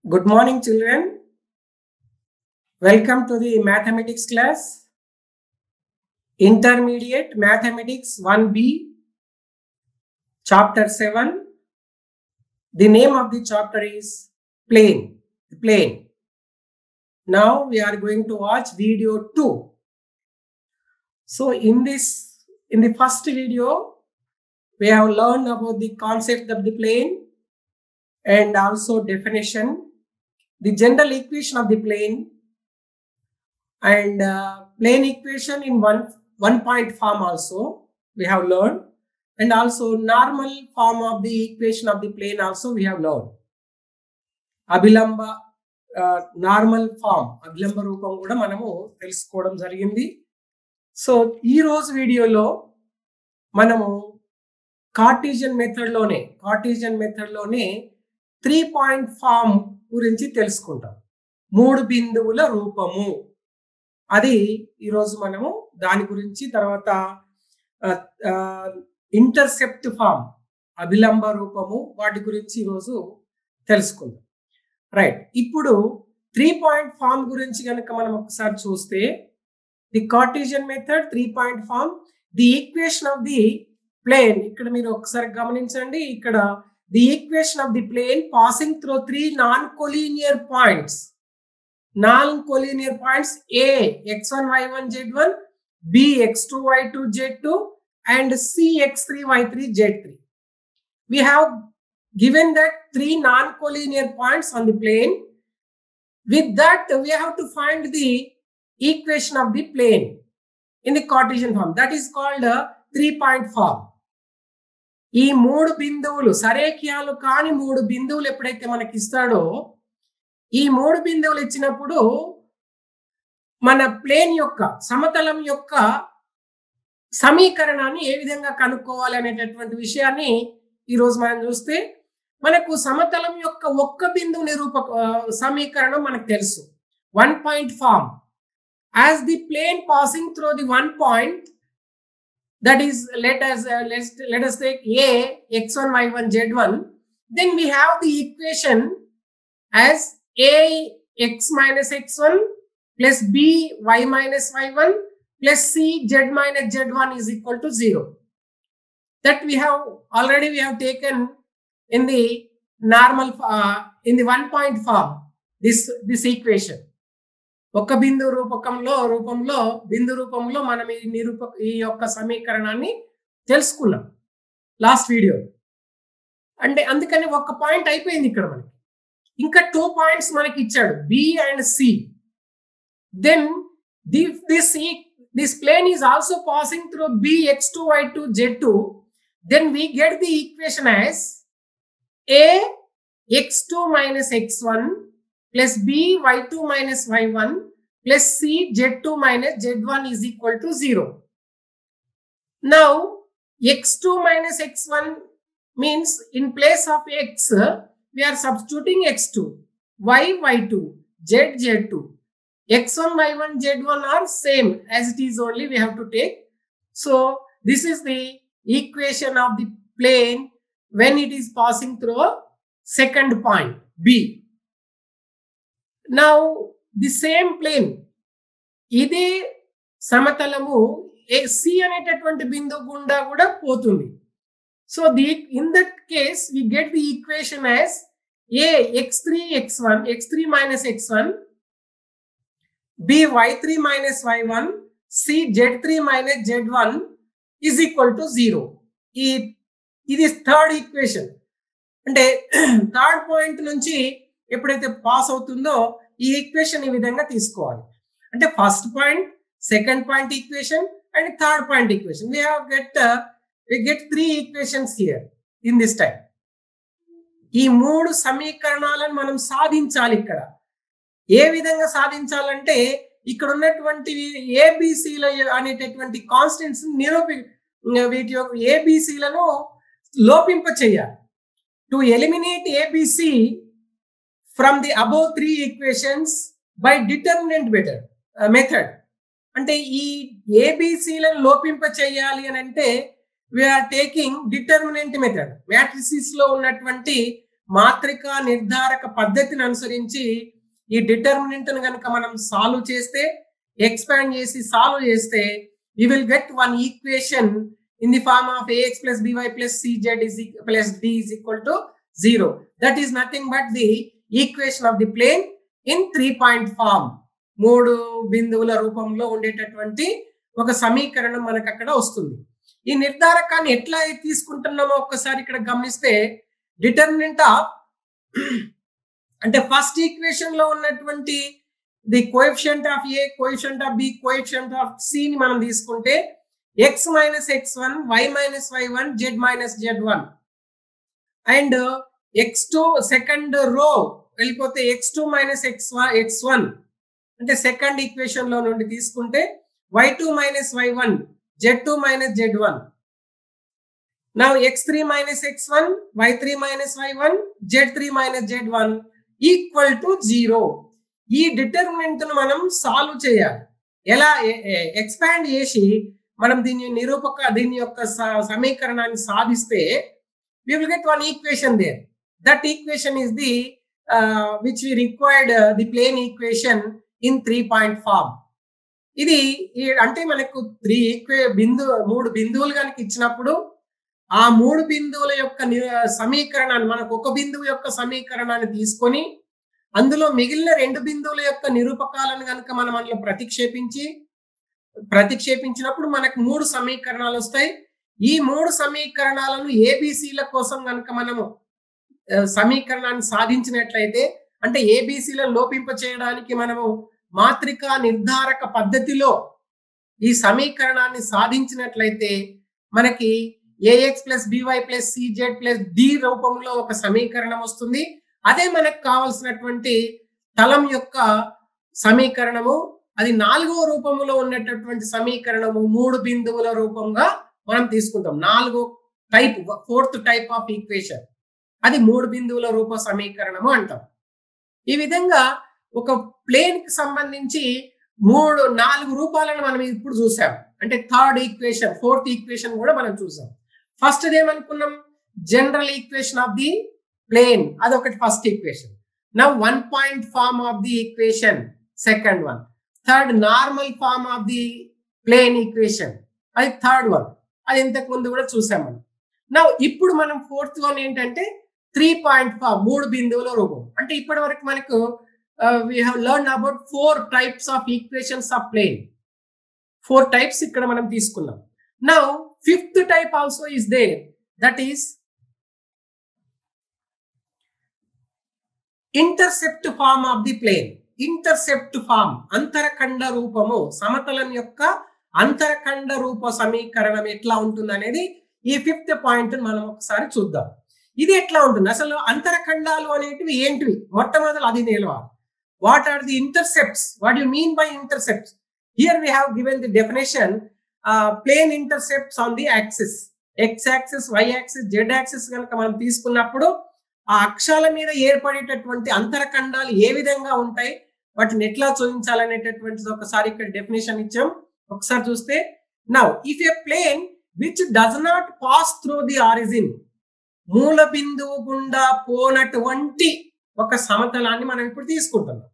Good morning, children. Welcome to the mathematics class. Intermediate Mathematics 1B, Chapter 7. The name of the chapter is Plane. The plane. Now we are going to watch video 2. So in this, in the first video, we have learned about the concept of the plane and also definition, the general equation of the plane, and uh, plane equation in one one point form also we have learned, and also normal form of the equation of the plane also we have learned. అభిలంబ normal form అభిలంబ రూపం కూడా మనము తెలుసుకోవడం జరిగింది so ఈ రోజు వీడియోలో మనము కార్టీజియన్ మెథడ్లోనే కార్టీజియన్ మెథడ్లోనే త్రీ పాయింట్ ఫామ్ గురించి తెలుసుకుంటాం మూడు బిందువుల రూపము అది ఈరోజు మనము దాని గురించి తర్వాత ఇంటర్సెప్ట్ ఫామ్ అభిలంబ రూపము వాటి గురించి ఈరోజు తెలుసుకుందాం రైట్ ఇప్పుడు త్రీ పాయింట్ ఫామ్ గురించి కనుక మనం ఒకసారి చూస్తే the cartesian method three point form the equation of the plane ఇక్కడ మీరు ఒకసారి గమనించండి ఇక్కడ the equation of the plane passing through three non-collinear points. Non-collinear points A, x1, y1, z1, B, x2, y2, z2, and C, x3, y3, z3. We have given that three non-collinear points on the plane. With that, we have to find the equation of the plane in the Cartesian form. That is called a three-point form. ఈ మూడు బిందువులు సరేఖ్యాలు కాని మూడు బిందువులు ఎప్పుడైతే మనకి ఇస్తాడో ఈ మూడు బిందువులు ఇచ్చినప్పుడు మన ప్లేన్ యొక్క సమతలం యొక్క సమీకరణాన్ని ఏ విధంగా కనుక్కోవాలి అనేటటువంటి విషయాన్ని ఈరోజు మనం చూస్తే మనకు సమతలం యొక్క ఒక్క బిందువు నిరూప సమీకరణం మనకు తెలుసు one point form as the plane passing through the one point that is let us uh, let's let us take a x1 y1 z1 then we have the equation as a x minus x1 plus b y minus y1 plus c z minus z1 is equal to 0 that we have already we have taken in the normal uh, in the one point form this this equation ఒక బిందు రూపకంలో రూపంలో బిందు రూపంలో మనం ఈ నిరూప ఈ యొక్క సమీకరణాన్ని తెలుసుకున్నాం last video అంటే అందుకని ఒక పాయింట్ అయిపోయింది ఇక్కడ మనకి ఇంకా టూ పాయింట్స్ మనకి ఇచ్చాడు B and C then this this plane is also passing through B X two Y two Z two then we get the equation as A X two minus X one plus b y2 minus y1 plus c z2 minus z1 is equal to 0. Now, x2 minus x1 means in place of x, we are substituting x2, y y2, z z2. x1 y1 z1 are same as it is only we have to take. So, this is the equation of the plane when it is passing through a second point b. Now the same plane ఇదే సమతలము C అనేటటువంటి బిందువు గుండా కూడా పోతుంది so the in that case we get the equation as A X three X one X three minus X one B Y three minus Y one C Z three minus Z one is equal to zero ఈ ఇది third equation అంటే third point నుంచి ఎప్పుడైతే pass అవుతుందో ఈ equation ఈ విధంగా తీసుకోవాలి అంటే first point second point equation and third point equation we have get we get three equations here in this time ఈ మూడు సమీకరణాలను మనం సాధించాలి ఇక్కడ ఏ విధంగా సాధించాలంటే ఇక్కడ ఉన్నటువంటి ఏబిసిల అనేటటువంటి కాన్స్టెంట్స్ నిరూపి వీటి యొక్క ఏబిసిలను లోపింప చేయాలి to eliminate ABC from the above three equations by determinant better method అంటే ఈ ఏబిసిలను లోపింప చేయాలి అని అంటే we are taking determinant method matrices లో ఉన్నటువంటి మాత్రిక నిర్ధారక పద్ధతిని అనుసరించి ఈ డిటర్మినెంట్ కనుక మనం సాల్వ్ చేస్తే ఎక్స్పాండ్ చేసి సాల్వ్ చేస్తే you will get one equation in the form of A X plus by plus C Z is plus D is equal to zero that is nothing but the equation of the plane in three point form మూడు బిందువుల రూపంలో ఉండేటటువంటి ఒక సమీకరణం మనకు అక్కడ వస్తుంది ఈ నిర్ధారకాన్ని ఎట్లా తీసుకుంటున్నామో ఒక్కసారి ఇక్కడ గమనిస్తే డిటర్మినెంట్ ఆఫ్ అంటే ఫస్ట్ ఈక్వేషన్ లో ఉన్నటువంటి the coefficient of A coefficient of B coefficient of C ని మనం తీసుకుంటే X minus X one Y minus Y one Z minus Z one and X two second row వెళ్ళిపోతే X two minus X X one అంటే second equation లో నుండి తీసుకుంటే Y two minus Y one Z two minus Z one నా X three minus X one why three minus Y one Z three minus Z one equal to zero ఈ determinant ను మనం solve చేయాలి ఎలా expand చేసి మనం దీని నిరూపక దీని యొక్క స- సమీకరణాన్ని సాధిస్తే we will get one equation there that equation is the uh, which we required uh, the plane equation in three point form ఇది ఈ- అంటే మనకు త్రీ ఈక్వే బిందు మూడు బిందువులు కనుక ఇచ్చినప్పుడు ఆ మూడు బిందువుల యొక్క ని- సమీకరణాన్ని మనకు ఒక బిందువు యొక్క సమీకరణాన్ని తీసుకొని అందులో మిగిలిన రెండు బిందువుల యొక్క నిరూపకాలను కనుక మనం అందులో ప్రతిక్షేపించి ప్రతిక్షేపించినప్పుడు మనకు మూడు సమీకరణాలు వస్తాయి ఈ మూడు సమీకరణాలను ఏబిసిల కోసం కనుక మనము ఆ, సమీకరణాన్ని సాధించినట్లయితే అంటే ఏబిసిలను లోపింప చేయడానికి మనము మాత్రిక నిర్ధారక పద్ధతిలో ఈ సమీకరణాన్ని సాధించినట్లయితే మనకి A X plus by plus CZ plus D రూపంలో ఒక సమీకరణం వస్తుంది అదే మనకు కావలసినటువంటి తలం యొక్క సమీకరణము అది నాలుగో రూపంలో ఉన్నటువంటి సమీకరణము మూడు బిందువుల రూపంగా మనం తీసుకుంటాం నాలుగో type fourth type of equation అది మూడు బిందువుల రూప సమీకరణము అంటాం ఈ విధంగా ఒక ప్లేన్ కి సంబంధించి మూడు నాలుగు రూపాలను మనం ఇప్పుడు చూసాం అంటే థర్డ్ ఈక్వేషన్ ఫోర్త్ ఈక్వేషన్ కూడా మనం చూసాం ఫస్ట్ ఏమనుకున్నాం general equation of the plane అదొకటి ఫస్ట్ ఈక్వేషన్ నా one point form of the equation second one third normal form of the plane equation అది థర్డ్ వన్ అది ఇంతకు ముందు కూడా చూసాం మనం నా ఇప్పుడు మనం ఫోర్త్ వన్ ఏంటంటే త్రీ పాయింట్ ఫైవ్ మూడు బిందువుల రూపం అంటే ఇప్పటి వరకు మనకు we have learn about four types of equations of plane four types ఇక్కడ మనం తీసుకున్నాం now fifth type also is there that is intercept form of the plane intercept form అంతరఖండ రూపము సమతలం యొక్క అంతరఖండ రూప సమీకరణం ఎట్లా ఉంటుంది అనేది ఈ ఫిఫ్త్ పాయింట్ మనం ఒకసారి చూద్దాం ఇది ఎట్లా ఉంటుంది అసలు అంతరఖండాలు అనేటివి ఏంటివి మొట్టమొదలు అది నిలవాలి what are the intercepts what you mean by intercepts here we have given the definition plane intercepts on the axis X axis Y axis Z axis కనుక మనం తీసుకున్నప్పుడు ఆ అక్షాల మీద ఏర్పడేటటువంటి అంతరఖండాలు ఏ విధంగా ఉంటాయి వాటిని ఎట్లా చూపించాలనేటటువంటిది ఒకసారి ఇక్కడ డెఫినేషన్ ఇచ్చాం ఒకసారి చూస్తే now if a plane which does not pass through the origin మూల బిందువు గుండా పోనటువంటి ఒక సమతలాన్ని మనం ఇప్పుడు తీసుకుంటున్నాం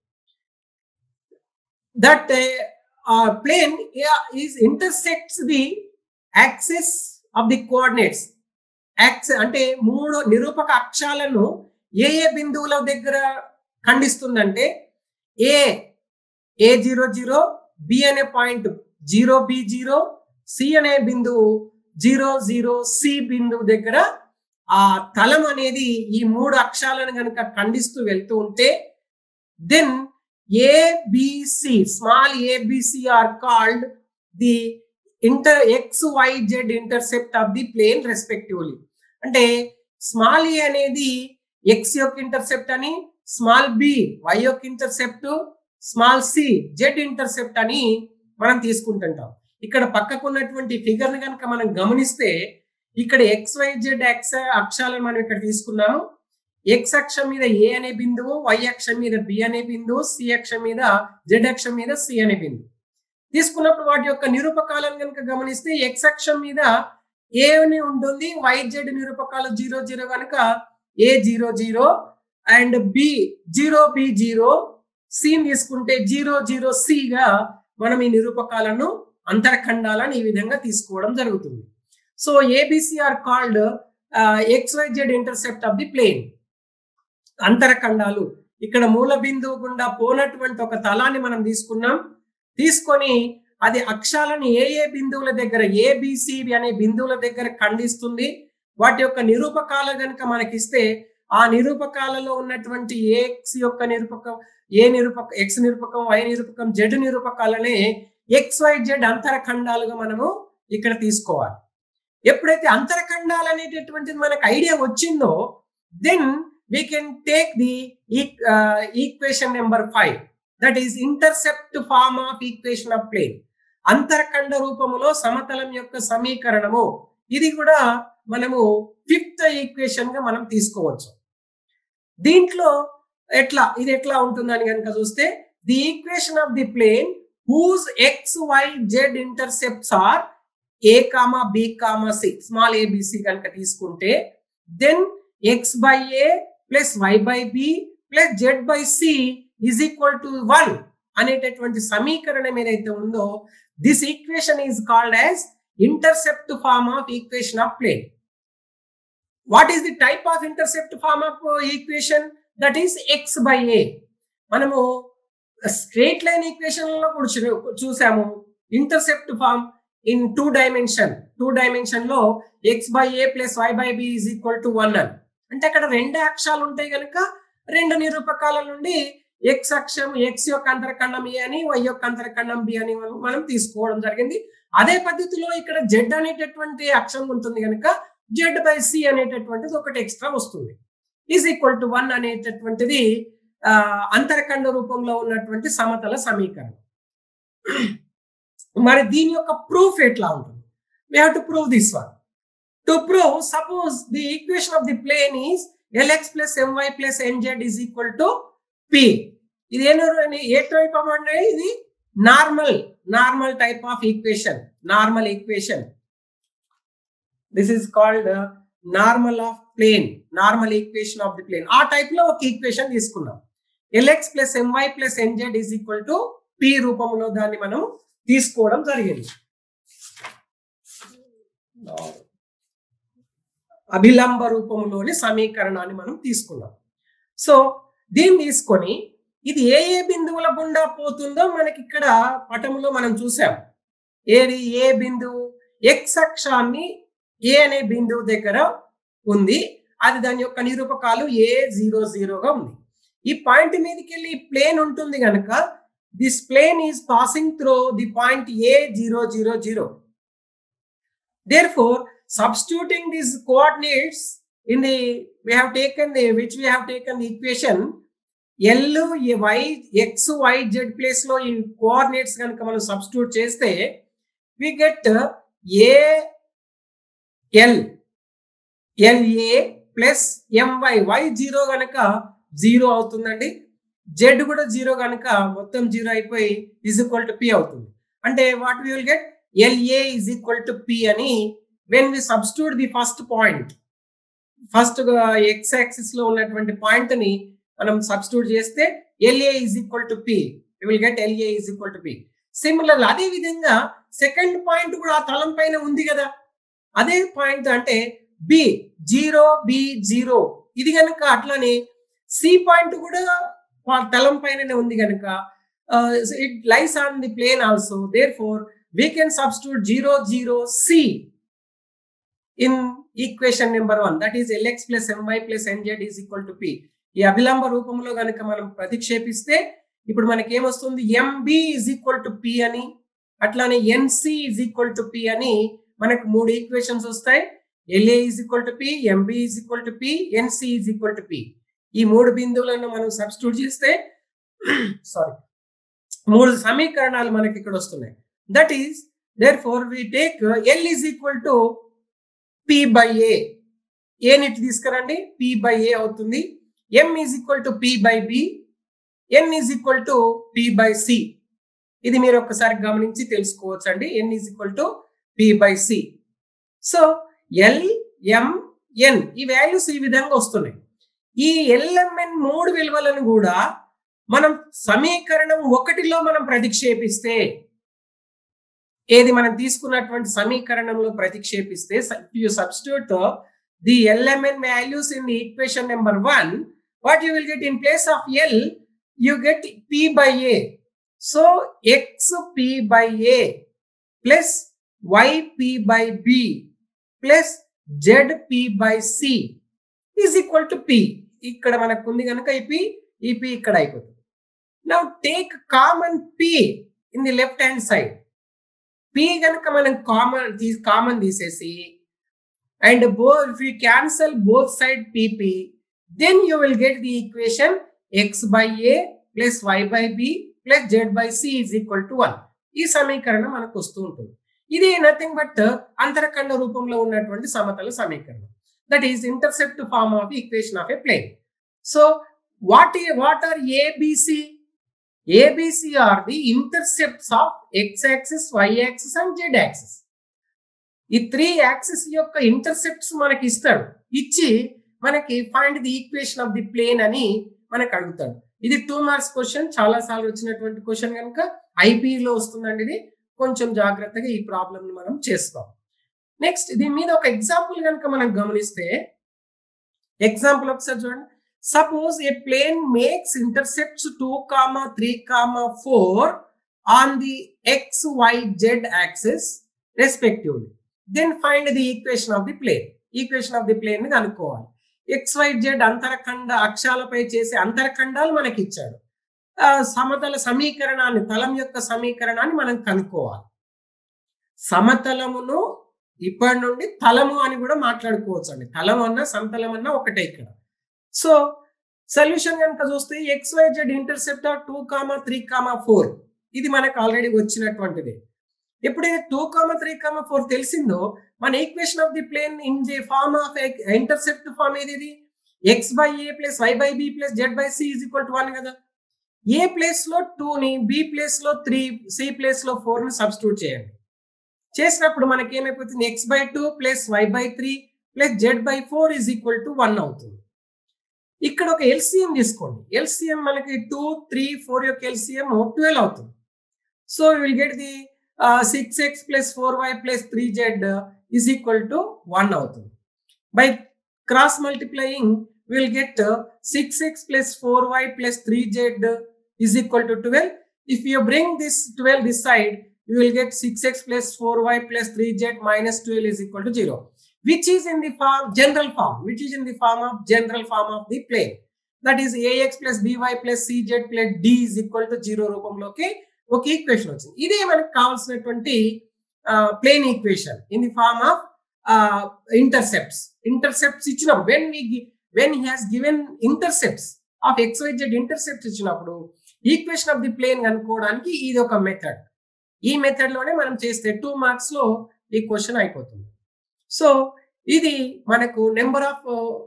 that plane is intersects the axis of the coordinates axes అంటే మూడు నిరూపక అక్షాలను ఏ ఏ బిందువుల దగ్గర ఖండిస్తుందంటే A A zero zero B అనే point zero B zero C అనే బిందువు జీరో జీరో సి బిందువు దగ్గర ఆ తలం అనేది ఈ మూడు అక్షరాలను కనుక ఖండిస్తూ వెళ్తూ ఉంటే then ABC small ABC are called the inter X Y Z intercept of the plane respectively అంటే స్మాల్ ఏ అనేది ఎక్స్ యొక్క ఇంటర్సెప్ట్ అని స్మాల్ బి వై యొక్క intercept small C Z intercept అని మనం తీసుకుంటుంటాం ఇక్కడ పక్కకు ఉన్నటువంటి ఫిగర్ ని కనుక మనం గమనిస్తే ఇక్కడ ఎక్స్ వై జెడ్ ఎక్స్ అక్షరాలను మనం ఇక్కడ తీసుకున్నాము ఎక్స్ అక్షం మీద ఏ అనే బిందువు వై అక్షం మీద బి అనే బిందువు సి అక్షం మీద జెడ్ అక్షం మీద సి అనే బిందువు తీసుకున్నప్పుడు వాటి యొక్క నిరూపకాలను కనుక గమనిస్తే ఎక్స్ అక్షం మీద ఏ అని ఉంటుంది వై జెడ్ నిరూపకాలు జీరో జీరో కనుక A zero zero and B zero B zero సిని తీసుకుంటే జీరో జీరో సిగా మనం ఈ నిరూపకాలను అంతరఖండాలను ఈ విధంగా తీసుకోవడం జరుగుతుంది so ABC are called X Y Z intercept of the plane అంతరఖండాలు ఇక్కడ మూల బిందువు గుండా పోనటువంటి ఒక తలాన్ని మనం తీసుకున్నాం తీసుకొని అది అక్షాలను ఏ ఏ బిందువుల దగ్గర ఏబిసి అనే బిందువుల దగ్గర ఖండిస్తుంది వాటి యొక్క నిరూపకాలు కనుక మనకిస్తే ఆ నిరూపకాలలో ఉన్నటువంటి ఎక్స్ యొక్క నిరూపకం ఏ నిరూపక ఎక్స్ నిరూపకం వై నిరూపకం జెడ్ నిరూపకాలనే ఎక్స్ వై జెడ్ అంతరఖండాలుగా మనము ఇక్కడ తీసుకోవాలి ఎప్పుడైతే అంతరఖండాలు అనేటటువంటిది మనకు ఐడియా వచ్చిందో then we can take the equation number five that is intercept form of equation of plane అంతరఖండ రూపములో సమతలం యొక్క సమీకరణము ఇది కూడా మనము ఫిఫ్త్ ఈక్వేషన్ గా మనం తీసుకోవచ్చు దీంట్లో ఎట్లా ఇది ఎట్లా ఉంటుందని కనుక చూస్తే the equation of the plane whose X Y Z intercepts are A comma B comma C small ABC కనుక తీసుకుంటే then X by A plus Y by B plus Z by C is equal to one అనేటటువంటి సమీకరణం ఏదైతే ఉందో this equation is called as intercept form of equation of plane what is the type of intercept form of equation that is X by A మనము straight line equation లో కూడా చూ- చూసాము intercept form in two dimension two dimension లో X by A plus Y by B is equal to one అని అంటే అక్కడ రెండు అక్షాలు ఉంటాయి కనుక రెండు నిరూపకాల నుండి ఎక్స్ అక్షం ఎక్స్ యొక్క అంతరఖండం ఏ అని వై యొక్క అంతరఖండం బి అని మనం- మనం తీసుకోవడం జరిగింది అదే పద్ధతిలో ఇక్కడ జెడ్ అనేటటువంటి అక్షం ఉంటుంది కనుక జెడ్ బై సి అనేటటువంటిది ఒకటి ఎక్స్ట్రా వస్తుంది ఈజ్ ఈక్వల్ టు వన్ అనేటటువంటిది ఆ, అంతరఖండ రూపంలో ఉన్నటువంటి సమతల సమీకరణం మరి దీని యొక్క ప్రూఫ్ ఎట్లా ఉంటుంది we have to prove this one to prove suppose the equation of the plane is L X plus M Y plus N Z is equal to P ఇది ఏనో ఏ టైప్ ఆఫ్ అంటే ఇది normal normal type of equation normal equation this is called normal of plane normal equation of the plane ఆ type లో ఒక equation తీసుకున్నాం L X plus M Y plus N Z is equal to P రూపంలో దాన్ని మనం తీసుకోవడం జరిగింది అభిలంబ రూపంలోని సమీకరణాన్ని మనం తీసుకున్నాం సో దీన్ని తీసుకొని ఇది ఏ ఏ బిందువుల గుండా పోతుందో మనకి ఇక్కడ పటంలో మనం చూసాం ఏది ఏ బిందువు ఎక్స్ అక్షాన్ని ఏ అనే బిందువు దగ్గర ఉంది అది దాని యొక్క నిరూపకాలు ఏ జీరో జీరోగా ఉంది ఈ పాయింట్ మీదకి వెళ్ళి ప్లేన్ ఉంటుంది కనుక this plane is passing through the point A zero zero zero therefore substituting these coordinates in the we have taken the which we have taken the equation L Y X Y Z place లో ఈ coordinates కనుక మనం substitute చేస్తే we get A L L A plus M Y Y zero కనుక zero అవుతుందండి Z కూడా zero కనుక మొత్తం జీరో అయిపోయి ఈజ్ ఈక్వల్ టు పి అవుతుంది అంటే what we will get L A is equal to P అని when we substitute the first point first X axis లో ఉన్నటువంటి పాయింట్ ని మనం సబ్స్టిట్యూట్ చేస్తే L A is equal to P will get L A is equal to P similar అదే విధంగా second point కూడా ఆ తలం పైన ఉంది కదా అదే పాయింట్ అంటే బి జీరో బి జీరో ఇది కనుక అట్లానే సి పాయింట్ కూడా పా- తలం పైననే ఉంది కనుక it lies on the plane also therefore we can substitute zero zero C in equation number one that is L X plus M Y plus N Z is equal to P ఈ అభిలంబ రూపంలో కనుక మనం ప్రతిక్షేపిస్తే ఇప్పుడు మనకి ఏమొస్తుంది M B is equal to P అని అట్లానే N C is equal to P అని మనకు మూడు ఈక్వేషన్స్ వస్తాయి L A is equal to P M B is equal to P NC is equal to P ఈ మూడు బిందువులను మనం సబ్స్టిట్యూట్ చేస్తే సారీ మూడు సమీకరణాలు మనకి ఇక్కడ వస్తున్నాయి that is therefore we take L is equal to P by A ఏని తీసుకురండి పి బై ఏ అవుతుంది M is equal to P by B N is equal to P by C ఇది మీరు ఒక్కసారి గమనించి తెలుసుకోవచ్చు అండి N is equal to P by C so L M N ఈ వాల్యూస్ ఈ విధంగా వస్తున్నాయి ఈ ఎల్ఎంఎన్ మూడు విలువలను కూడా మనం సమీకరణం ఒకటిలో మనం ప్రతిక్షేపిస్తే ఏది మనం తీసుకున్నటువంటి సమీకరణంలో ప్రతిక్షేపిస్తే you substitute the LMN values in the equation number one what you will get in place of L you get P by A so X P by A plus Y P by B plus Z P by C is equal to P ఇక్కడ మనకు ఉంది కనుక ఈ P ఈ P ఇక్కడ అయిపోతుంది now take common P in the left hand side P కనుక మనం కామన్ తీ కామన్ తీసేసి అండ్ బో if you cancel both side P P then you will get the equation X by A plus Y by B plus Z by C is equal to one ఈ సమీకరణం మనకు వస్తూ ఉంటుంది ఇది నథింగ్ బట్ అంతరఖండ రూపంలో ఉన్నటువంటి సమతల సమీకరణం that is intercept form of equation of a plane so what what are ABC ABC are the intercepts of X axis Y axis and Z axis ఈ త్రీ యాక్సిస్ యొక్క ఇంటర్సెప్ట్స్ మనకి ఇస్తాడు ఇచ్చి మనకి find the equation of the plane అని మనకు అడుగుతాడు ఇది టూ మార్క్స్ క్వశ్చన్ చాలా సార్లు వచ్చినటువంటి క్వశ్చన్ కనుక ఐపీలో వస్తుందండి ఇది కొంచెం జాగ్రత్తగా ఈ ప్రాబ్లమ్ ని మనం చేసుకోవాలి నెక్స్ట్ దీని మీద ఒక ఎగ్జాంపుల్ కనుక మనం గమనిస్తే ఎగ్జాంపుల్ ఒకసారి చూడండి suppose a plane makes intercepts two comma three comma four on the X Y Z axis respectively then find the equation of the plane equation of the plane ని కనుక్కోవాలి ఎక్స్ వై జెడ్ అంతరఖండ అక్షాలపై చేసే అంతరఖండాలు మనకి ఇచ్చాడు సమతల సమీకరణాన్ని తలం యొక్క సమీకరణాన్ని మనం కనుక్కోవాలి సమతలమును ఇప్పటి నుండి తలము అని కూడా మాట్లాడుకోవచ్చు అండి తలం అన్నా సమతలం అన్నా ఒకటే ఇక్కడ సో సొల్యూషన్ కనుక చూస్తే X Y Z intercept two comma three comma four ఇది మనకు ఆల్రెడీ వచ్చినటువంటిది ఎప్పుడైతే two comma three comma four తెలిసిందో మన equation of the plane in the form of intercept form ఏది ఇది X by A plus Y by B plus Z by C is equal to one కదా A place లో two ని B place లో three C place లో four ని substitute చేయండి చేసినప్పుడు మనకి ఏమైపోతుంది X by two plus Y by three plus Z by four is equal to one అవుతుంది ఇక్కడ ఒక ఎల్సిఎం తీసుకోండి ఎల్సిఎం మనకి టూ త్రీ ఫోర్ యొక్క ఎల్సిఎం ట్వెల్వ్ అవుతుంది so will get the six X plus four Y plus three Z is equal to one అవుతుంది by cross multiplying will get six X plus four Y plus three Z is equal to twelve if you bring this twelve this side you will get 6x plus 4y plus 3z minus 12 is equal to 0 which is in the form general form which is in the form of general form of the plane that is ax plus by plus cz plus d is equal to 0 రూపంలోకి ఒక equation వచ్చింది ఇదే మనకు కావాల్సినటువంటి plane equation in the form of intercepts intercepts ఇచ్చినప్పుడు when we when he has given intercepts of X Y Z intercepts ఇచ్చినప్పుడు equation of the plane కనుక్కోవడానికి ఇది ఒక మెథడ్ ఈ మెథడ్ లోనే మనం చేస్తే టూ మార్క్స్ లో ఈ క్వశ్చన్ అయిపోతుంది సో ఇది మనకు number of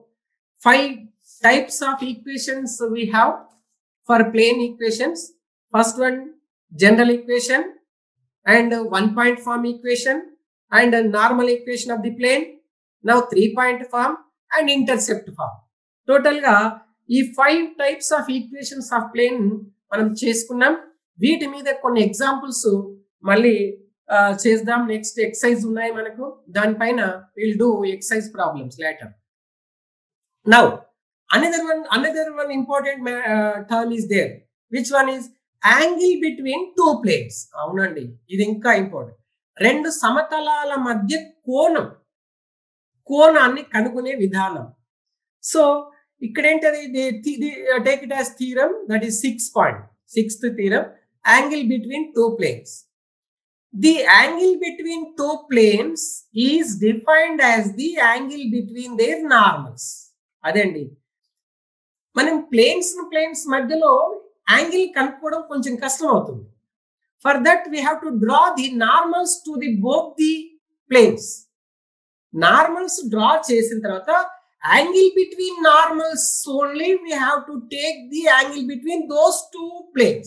five types of equations we have for plane equations first one general equation and one point form equation and normal equation of the plane now three point form and intercept form total గా ఈ five types of equations of plane మనం చేసుకున్నాం వీటి మీద కొన్ని examples మళ్ళీ చేద్దాం next excise ఉన్నాయి మనకు దానిపైన will do exercise problems later now another one another one important term is there which one is angle between two planes అవునండి ఇది ఇంకా ఇంపార్టెంట్ రెండు సమతలాల మధ్య కోణం కోణాన్ని కనుగొనే విధానం సో ఇక్కడ ఏంటది take it as theorem that is six point sixth theorem angle between two planes the angle between two planes is defined as the angle between their normals అదండి మనం ప్లేన్స్ ప్లేన్స్ మధ్యలో యాంగిల్ కనుక్కోవడం కొంచెం కష్టం అవుతుంది for that we have to draw the normals to the both the planes normals draw చేసిన తర్వాత angle between normals only we have to take the angle between those two planes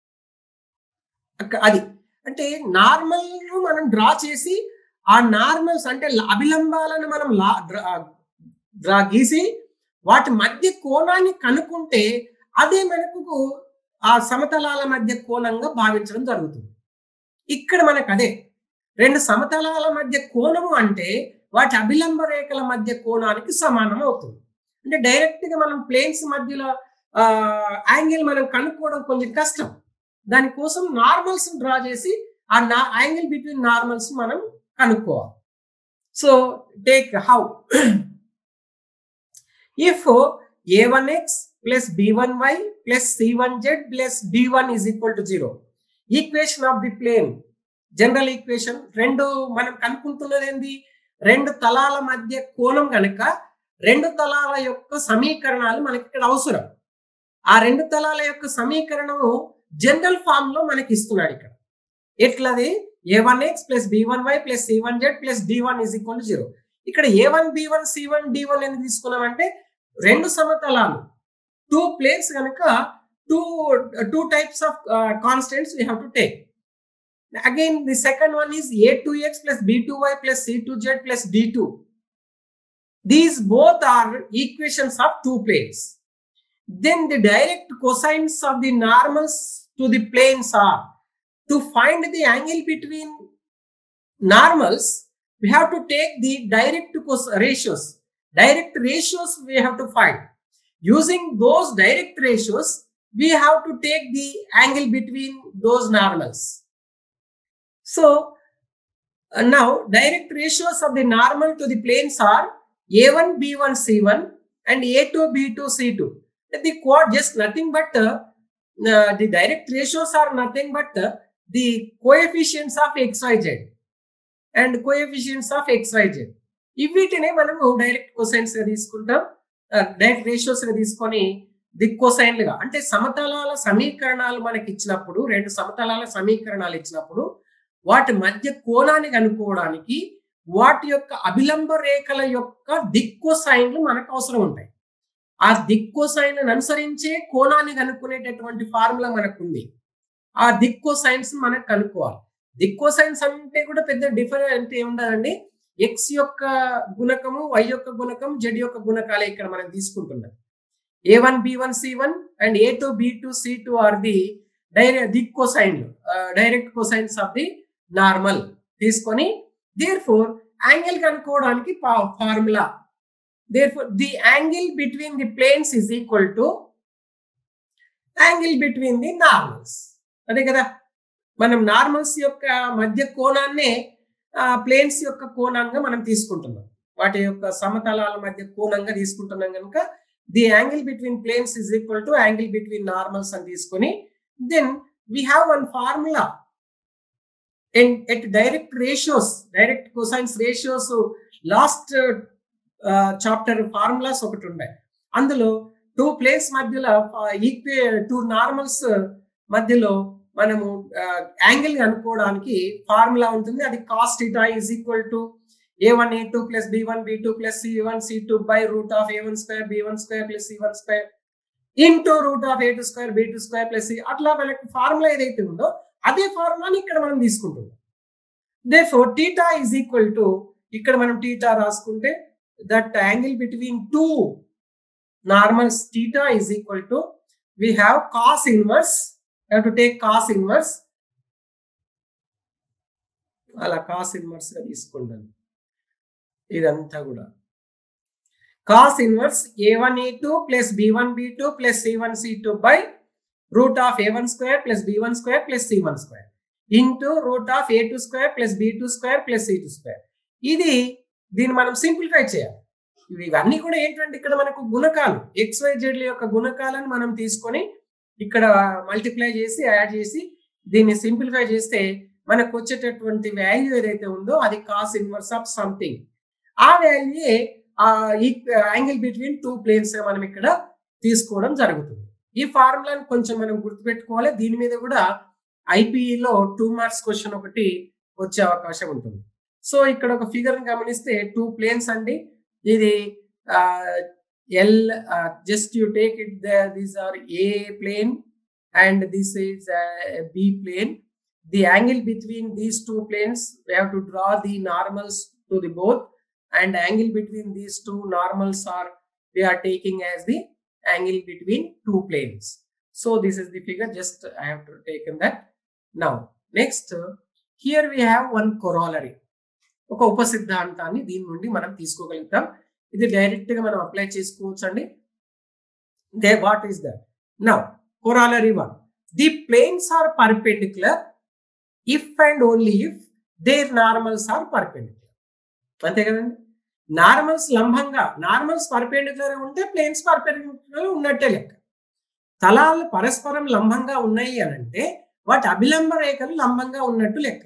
అది అంటే normal మనం draw చేసి ఆ normals అంటే అభిలంబాలను మనం draw గీసి వాటి మధ్య కోణాన్ని కనుక్కుంటే అదే మనకు ఆ సమతలాల మధ్య కోణంగా భావించడం జరుగుతుంది ఇక్కడ మనకు అదే రెండు సమతలాల మధ్య కోణము అంటే వాటి అభిలంబ రేఖల మధ్య కోణానికి సమానం అవుతుంది అంటే డైరెక్ట్ గా మనం ప్లేన్స్ మధ్యలో యాంగిల్ మనం కనుక్కోవడం కొంచెం కష్టం దానికోసం నార్మల్స్ డ్రా చేసి ఆ నా యాంగిల్ బిట్వీన్ నార్మల్స్ మనం కనుక్కోవాలి so take how if A one X plus B one Y plus C one Z plus D one is equal to zero equation of the plane general equation రెండు మనం కనుక్కుంటున్నది ఏంది రెండు తలాల మధ్య కోణం గనక రెండు తలాల యొక్క సమీకరణాలు మనకి ఇక్కడ అవసరం ఆ రెండు తలాల యొక్క సమీకరణము జనరల్ ఫామ్ లో మనకి ఇస్తున్నాడు ఇక్కడ ఎట్లది A one X plus B one Y plus C one Z plus D one is equal to zero ఇక్కడ A one B one C one D one ఎందుకు తీసుకున్నామంటే రెండు సమతలాలు టూ ప్లేన్స్ కనుక two two types of constants we have to take again the second one is a2x plus b2y plus c2z plus d2 these both are equations of two planes then the direct cosines of the normals to the planes are to find the angle between normals we have to take the direct cos ratios direct ratios we have to find using those direct ratios we have to take the angle between those normals so uh, now direct ratios of the normal to the planes are a1 b1 c1 and a2 b2 c2 the quad just nothing but uh, uh, the direct ratios are nothing but uh, the coefficients of xyz and coefficients of xyz వీటినే మనము direct cosines గా తీసుకుంటాం direct ratios గా తీసుకొని దిక్కోసైన్లుగా అంటే సమతలాల సమీకరణాలు మనకి ఇచ్చినప్పుడు రెండు సమతలాల సమీకరణాలు ఇచ్చినప్పుడు వాటి మధ్య కోణాన్ని కనుక్కోవడానికి వాటి యొక్క అభిలంబ రేఖల యొక్క దిక్కు సైన్లు మనకు అవసరం ఉంటాయి ఆ దిక్కు సైన్లను అనుసరించే కోణాన్ని కనుక్కునేటటువంటి ఫార్ములా మనకు ఉంది ఆ దిక్కు సైన్స్ మనకు కనుక్కోవాలి దిక్కు సైన్స్ అంటే కూడా పెద్ద డిఫరెంట్ ఏముండదండి ఎక్స్ యొక్క గుణకము వై యొక్క గుణకం జెడ్ యొక్క గుణకాలే ఇక్కడ మనం తీసుకుంటున్నది A one B one C one and A two B two C two are the direct దిక్ కోసైన్లు direct cosines of the normal తీసుకొని దేర్ ఫోర్ యాంగిల్ కనుక్కోవడానికి formula therefore the angle between the planes is equal to angle between the normals అదే కదా మనం normals యొక్క మధ్య కోణాన్నే planes యొక్క కోణంగా మనం తీసుకుంటున్నాం వాటి యొక్క సమతలాల మధ్య కోణంగా తీసుకుంటున్నాం కనుక the angle between planes is equal to angle between normals అని తీసుకొని then we have one formula and at direct ratios direct cosines ratios last chapter formulas ఒకటి ఉండే అందులో టూ ప్లేన్స్ మధ్యలో ఈక్వే టూ నార్మల్స్ మధ్యలో మనము యాంగిల్ అనుకోవడానికి ఫార్ములా ఉంటుంది అది cos theta is equal to A one A two plus B one B two plus C one C two by root of A one square B one square plus C one square into root of A two square B two square plus C అట్లా మనకి formula ఏదైతే ఉందో అదే ఫార్ములాని ఇక్కడ మనం తీసుకుంటున్నాం therefore theta is equal to ఇక్కడ మనం టీటా రాసుకుంటే that angle between two normals theta is equal to we have cos inverse have to take cos inverse అలా కాస్ ఇన్వర్స్ గా తీసుకుంటాను ఇదంతా కూడా cos inverse A one A two plus B one B two plus C one C two by root of A one square plus B one square plus C one square into root of A two square plus B two square plus C two square ఇది దీన్ని మనం simplify చేయాలి ఇవన్నీ కూడా ఏంటంటే ఇక్కడ మనకు గుణకాలు ఎక్స్ వై జెడ్ల యొక్క గుణకాలను మనం తీసుకొని ఇక్కడ మల్టిప్లై చేసి యాడ్ చేసి దీన్ని సింప్లిఫై చేస్తే మనకు వచ్చేటటువంటి వాల్యూ ఏదైతే ఉందో అది కాస్ ఇన్వర్స్ ఆఫ్ సంథింగ్ ఆ వాల్యూయే ఆ యాంగిల్ బిట్వీన్ టూ ప్లేన్స్ మనం ఇక్కడ తీసుకోవడం జరుగుతుంది ఈ ఫార్ములాని కొంచెం మనం గుర్తుపెట్టుకోవాలి దీని మీద కూడా ఐపీఈలో టూ మార్క్స్ క్వశ్చన్ ఒకటి వచ్చే అవకాశం ఉంటుంది సో ఇక్కడ ఒక ఫిగర్ గమనిస్తే టూ ప్లేన్స్ అండి ఇది L just you take it these are A plane and this is B plane the angle between these two planes we have to draw the normals to the both and angle between these two normals are we are taking as the angle between two planes. So this is the figure, just I have to taken that. Now, next, uh, here we have one corollary. ఒక ఉపసిద్ధాంతాన్ని దీని నుండి మనం తీసుకోగలుగుతాం ఇది direct గా మనం apply చేసుకోవచ్చు అండి they what is that now corollary one the planes are perpendicular if and only if their normals are perpendicular అంతే కదండి నార్మల్స్ లంబంగా నార్మల్స్ పర్పెండిక్యులర్ ఉంటే ప్లేన్స్ పర్పెండిక్యులర్ ఉన్నట్టే లెక్క తలాలు పరస్పరం లంబంగా ఉన్నాయి అని అంటే వాటి అభిలంబ రేఖలు లంబంగా ఉన్నట్టు లెక్క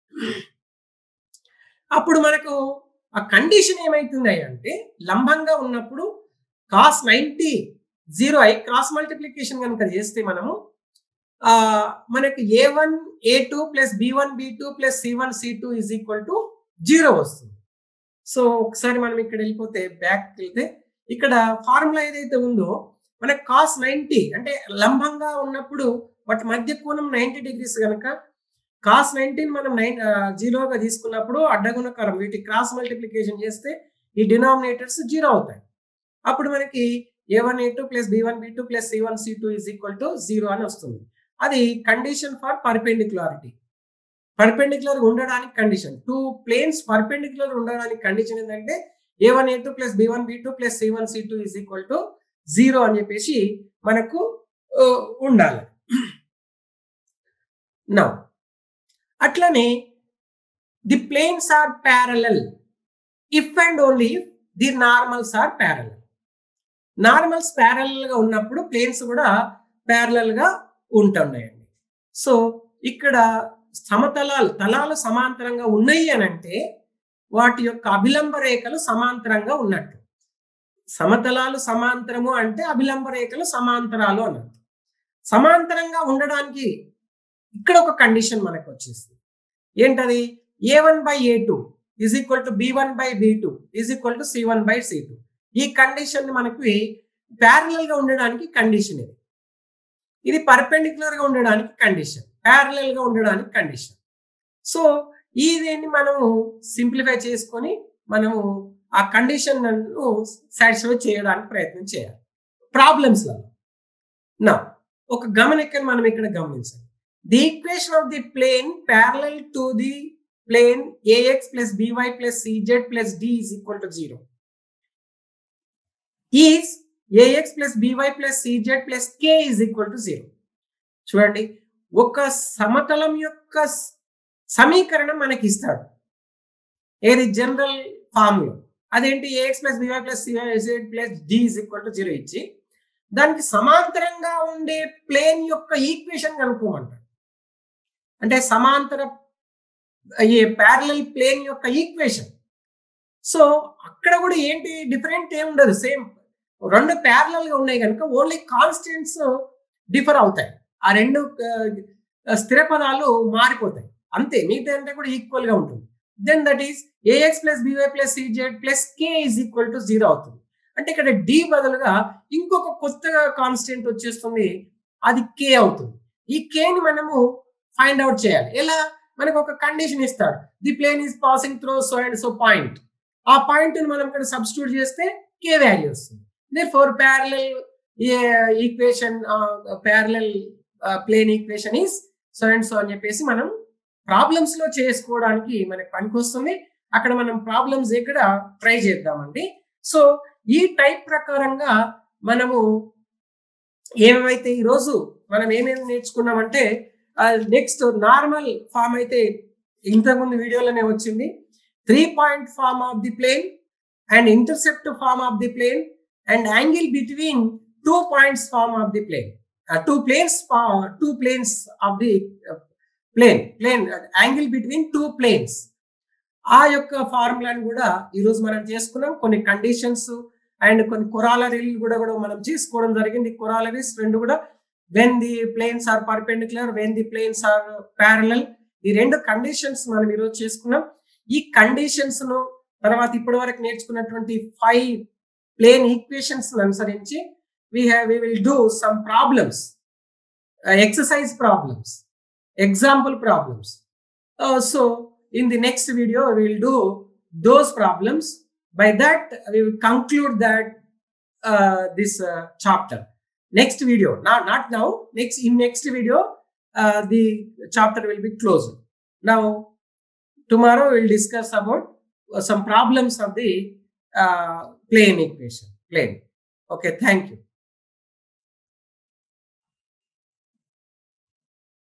అప్పుడు మనకు ఆ కండిషన్ ఏమైతుంది అంటే లంబంగా ఉన్నప్పుడు కాస్ నైంటీ జీరో అయి క్రాస్ మల్టిప్లికేషన్ కనుక చేస్తే మనము ఆ మనకి A one A two plus B one B two plus C one C two is equal to zero వస్తుంది సో ఒకసారి మనం ఇక్కడ వెళ్ళిపోతే బ్యాక్ వెళ్తే ఇక్కడ ఫార్ములా ఏదైతే ఉందో మనకి కాస్ నైంటీ అంటే లంబంగా ఉన్నప్పుడు వాటి మధ్య కోణం నైంటీ డిగ్రీస్ కనుక కాస్ నైన్టీన్ మనం నైన్ జీరోగా తీసుకున్నప్పుడు అడ్డగుణకారం వీటి క్రాస్ మల్టిప్లికేషన్ చేస్తే ఈ డినామినేటర్స్ జీరో అవుతాయి అప్పుడు మనకి A one A two plus B one B two plus C one C two is equal to zero అని వస్తుంది అది కండిషన్ ఫర్ పర్పెండిక్యులారిటీ పర్పెండిక్యులర్ ఉండడానికి కండిషన్ టూ ప్లేన్స్ పర్పెండిక్యులర్ ఉండడానికి కండిషన్ ఏంటంటే A one A two plus B one B two plus C one C two is equal to zero అని చెప్పేసి మనకు ఉండాలి నౌ అట్లనే the planes are parallel if and only if the normals are parallel normals parallel గా ఉన్నప్పుడు planes కూడా parallel గా ఉంటున్నాయండి సో ఇక్కడ సమతలాలు తలాలు సమాంతరంగా ఉన్నాయి అని అంటే వాటి యొక్క అభిలంబ రేఖలు సమాంతరంగా ఉన్నట్టు సమతలాలు సమాంతరము అంటే అభిలంబ రేఖలు సమాంతరాలు అన్నట్టు సమాంతరంగా ఉండడానికి ఇక్కడ ఒక కండిషన్ మనకు వచ్చేస్తుంది ఏంటది A one by A two is equal to B one by B two is equal to C one by C two ఈ కండిషన్ మనకి ప్యారలల్ గా ఉండడానికి కండిషన్ ఇది ఇది పర్పెండిక్యులర్ గా ఉండడానికి కండిషన్ ప్యారలల్ గా ఉండడానికి కండిషన్ సో ఇదేంటి మనము సింప్లిఫై చేసుకొని మనము ఆ కండిషన్ సాటిస్ఫై చేయడానికి ప్రయత్నం చేయాలి ప్రాబ్లమ్స్లలో నా ఒక గమనికని మనం ఇక్కడ గమనించాలి the equation of the plane parallel to the plane ax plus by plus cz plus d is equal to 0 is ax plus by plus cz plus k is equal to 0 చూడండి ఒక సమతలం యొక్క సమీకరణం మనకి ఇస్తాడు ఏది జనరల్ ఫామ్ లో అదేంటి AX plus by plus CZ plus D is equal to zero ఇచ్చి దానికి సమాంతరంగా ఉండే ప్లేన్ యొక్క ఈక్వేషన్ కనుక్కోమంటాడు అంటే సమాంతర ఈ ప్యారలల్ ప్లేన్ యొక్క ఈక్వేషన్ సో అక్కడ కూడా ఏంటి డిఫరెంట్ ఏమి ఉండదు సేమ్ రెండు ప్యారలల్ గా ఉన్నాయి కనుక ఓన్లీ కాన్స్టెంట్స్ డిఫర్ అవుతాయి ఆ రెండు స్థిర పదాలు మారిపోతాయి అంతే మిగతా అంటే కూడా ఈక్వల్ గా ఉంటుంది then that is AX plus by plus CZ plus K is equal to zero అవుతుంది అంటే ఇక్కడ డి బదులుగా ఇంకొక కొత్తగా కాన్స్టెంట్ వచ్చేస్తుంది అది కే అవుతుంది ఈ కేని మనము ఫైండ్ అవుట్ చేయాలి ఎలా మనకు ఒక కండిషన్ ఇస్తాడు the plane is passing through so and so point ఆ పాయింట్ మనం ఇక్కడ సబ్స్టిట్యూట్ చేస్తే కే వాల్యూ వస్తుంది therefore parallel equation parallel plane equation is so and so అని చెప్పేసి మనం ప్రాబ్లమ్స్ లో చేసుకోవడానికి మనకి పనికొస్తుంది అక్కడ మనం ప్రాబ్లమ్స్ ఇక్కడ ట్రై చేద్దామండి సో ఈ టైప్ ప్రకారంగా మనము ఏమైతే ఈరోజు మనం ఏమేమి నేర్చుకున్నామంటే నెక్స్ట్ నార్మల్ ఫామ్ అయితే ఇంతకుముందు వీడియోలోనే వచ్చింది three point form of the plane and intercept form of the plane and angle between two points form of the plane two planes two planes of the plane plane angle between two planes ఆ యొక్క ఫార్ములాని కూడా ఈరోజు మనం చేసుకున్నాం కొన్ని conditions and కొన్ని కొరాలరీలు కూడా కూడా మనం చేసుకోవడం జరిగింది కొరాలరీస్ రెండు కూడా when the planes are perpendicular when the planes are parallel ఈ రెండు కండిషన్స్ మనం ఈరోజు చేసుకున్నాం ఈ కండిషన్స్ ను తర్వాత ఇప్పటి వరకు నేర్చుకున్నటువంటి ఫైవ్ ప్లేన్ ఈక్వేషన్స్ అనుసరించి we have we will do some problems uh, exercise problems example problems uh, so in the next video we will do those problems by that we will conclude that this chapter. Next video, not now, in next video, the chapter will be closed. Now, tomorrow we'll discuss about some problems of the plane equation. Okay, thank you.